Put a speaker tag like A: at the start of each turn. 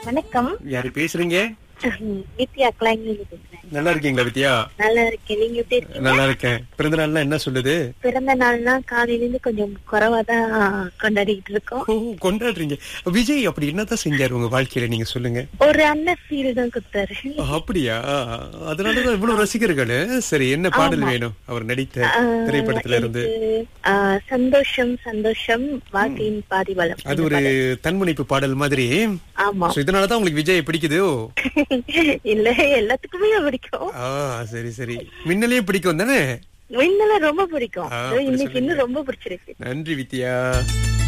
A: வணக்கம்
B: யாரு பேசுறீங்க
A: நித்யா கிளாங்கிலிருந்து பேசுறேன்
B: நல்லா இருக்கீங்களா வித்யா
A: நல்லா இருக்கேன் நீங்க எப்படி இருக்கீங்க
B: நல்லா இருக்கேன் பிறந்த நாள்லாம் என்ன சொல்லுது
A: பிறந்த நாள்னா காலையில இருந்து கொஞ்சம் குறைவா தான் கொண்டாடிட்டு இருக்கோம்
B: ஓ கொண்டாடுறீங்க விஜய் அப்படி என்னதான் செஞ்சாரு உங்க வாழ்க்கையில நீங்க சொல்லுங்க
A: ஒரு அண்ணன் ஃபீல் தான் கொடுத்தாரு
B: அப்படியா அதனாலதான் இவ்வளவு ரசிகர்கள் சரி என்ன பாடல் வேணும் அவர் நடித்த திரைப்படத்துல இருந்து
A: எனக்கு, ஆ, சந்தோஷம் சந்தோஷம் வாழ்க்கையின் பாதி வளம்
B: அது ஒரு தன்முனைப்பு பாடல் மாதிரி
A: ஆமா
B: So, இதனாலதான் உங்களுக்கு விஜய் பிடிக்குதோ
A: இல்ல எல்லாத்துக்குமே பிடிக்கும்
B: ஆ சரி சரி மின்னலே பிடிக்கும் தானே
A: மின்னல ரொம்ப பிடிக்கும்
B: ஆ,
A: அது
B: அப்படி
A: இன்னைக்கு இன்னும் ரொம்ப பிடிச்சிருக்கு
B: நன்றி வித்யா